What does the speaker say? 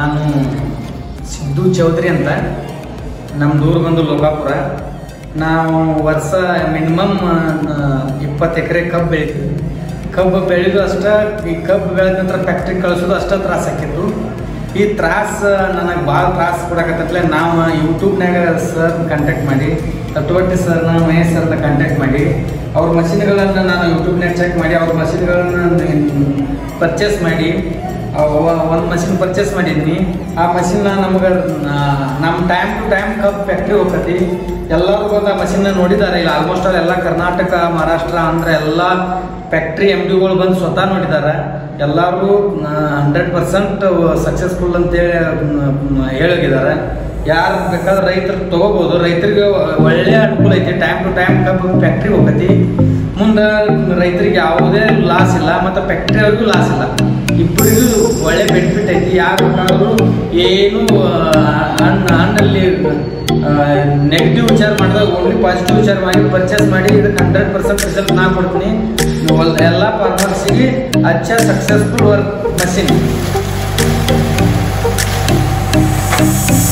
ನಾನು ಸಿದ್ದು ಚೌಧರಿ ಅಂತ ನಮ್ಮ ದೂರ ಬಂದು ಲೋಕಾಪುರ ನಾವು ವರ್ಷ ಮಿನಿಮಮ್ ಇಪ್ಪತ್ತು ಎಕರೆ ಕಬ್ಬು ಬೆಳಿತೀವಿ ಕಬ್ಬು ಬೆಳೆದು ಅಷ್ಟ ಈ ಕಬ್ಬು ಬೆಳೆದ ನಂತರ ಫ್ಯಾಕ್ಟ್ರಿ ಕಳಿಸೋದು ಅಷ್ಟ ತ್ರಾಸ ಆಕಿತ್ತು ಈ ತ್ರಾಸ ನನಗೆ ಭಾಳ ತ್ರಾಸ ಕೊಡಕತ್ತಲೆ ನಾವು ಯೂಟ್ಯೂಬ್ನಾಗ ಸರ್ ಕಾಂಟ್ಯಾಕ್ಟ್ ಮಾಡಿ ತಟ್ಟವಟ್ಟಿ ಸರ್ನ ಮಹೇಶ್ ಸರ್ನ ಕಾಂಟ್ಯಾಕ್ಟ್ ಮಾಡಿ ಅವ್ರ ಮಷಿನ್ಗಳನ್ನು ನಾನು ಯೂಟ್ಯೂಬ್ನಾಗ ಚೆಕ್ ಮಾಡಿ ಅವ್ರ ಮಷಿನ್ಗಳನ್ನು ಪರ್ಚೇಸ್ ಮಾಡಿ ಒಂದು ಮಷಿನ್ ಪರ್ಚೇಸ್ ಮಾಡಿದ್ನಿ ಆ ಮಷಿನ್ನ ನಮ್ಗೆ ನಮ್ಮ ಟೈಮ್ ಟು ಟೈಮ್ ಕಪ್ ಫ್ಯಾಕ್ಟ್ರಿ ಹೋಗ್ತೈತಿ ಎಲ್ಲರೂ ಬಂದು ಆ ಮಷಿನ್ನ ನೋಡಿದ್ದಾರೆ ಇಲ್ಲ ಆಲ್ಮೋಸ್ಟ್ ಆಲ್ ಎಲ್ಲ ಕರ್ನಾಟಕ ಮಹಾರಾಷ್ಟ್ರ ಆಂಧ್ರ ಎಲ್ಲ ಫ್ಯಾಕ್ಟ್ರಿ ಎಮ್ ಡಿಗಳು ಬಂದು ಸ್ವತಃ ನೋಡಿದ್ದಾರೆ ಎಲ್ಲರೂ ಹಂಡ್ರೆಡ್ ಪರ್ಸೆಂಟ್ ಸಕ್ಸಸ್ಫುಲ್ ಅಂತೇಳಿ ಹೇಳಿದ್ದಾರೆ ಯಾರು ಬೇಕಾದ್ರೆ ರೈತರು ತಗೋಬೋದು ರೈತರಿಗೆ ಒಳ್ಳೆ ಅನುಕೂಲ ಐತಿ ಟೈಮ್ ಟು ಟೈಮ್ ಕಬ್ಬು ಫ್ಯಾಕ್ಟ್ರಿ ಹೋಗತಿ ಮುಂದೆ ರೈತರಿಗೆ ಯಾವುದೇ ಲಾಸ್ ಇಲ್ಲ ಮತ್ತು ಫ್ಯಾಕ್ಟ್ರಿ ಅವ್ರಿಗೂ ಲಾಸ್ ಇಲ್ಲ ಇಬ್ಬರಿಗೂ ಒಳ್ಳೆ ಬೆನಿಫಿಟ್ ಐತಿ ಯಾರು ಬೇಕಾದ್ರೂ ಏನು ಹಣ್ಣು ಹಣ್ಣಲ್ಲಿ ನೆಗೆಟಿವ್ ವಿಚಾರ ಮಾಡಿದಾಗ ಓನ್ಲಿ ಪಾಸಿಟಿವ್ ವಿಚಾರ ಮಾಡಿ ಪರ್ಚೇಸ್ ಮಾಡಿ ಇದಕ್ಕೆ ಹಂಡ್ರೆಡ್ ಪರ್ಸೆಂಟ್ ರಿಸಲ್ಟ್ ನಾ ಕೊಡ್ತೀನಿ ಎಲ್ಲ ಫಾರ್ಮರ್ಸಿಗೆ ಅಚ್ಚ ಸಕ್ಸಸ್ಫುಲ್ ವರ್ಕ್ ಮಷಿನ್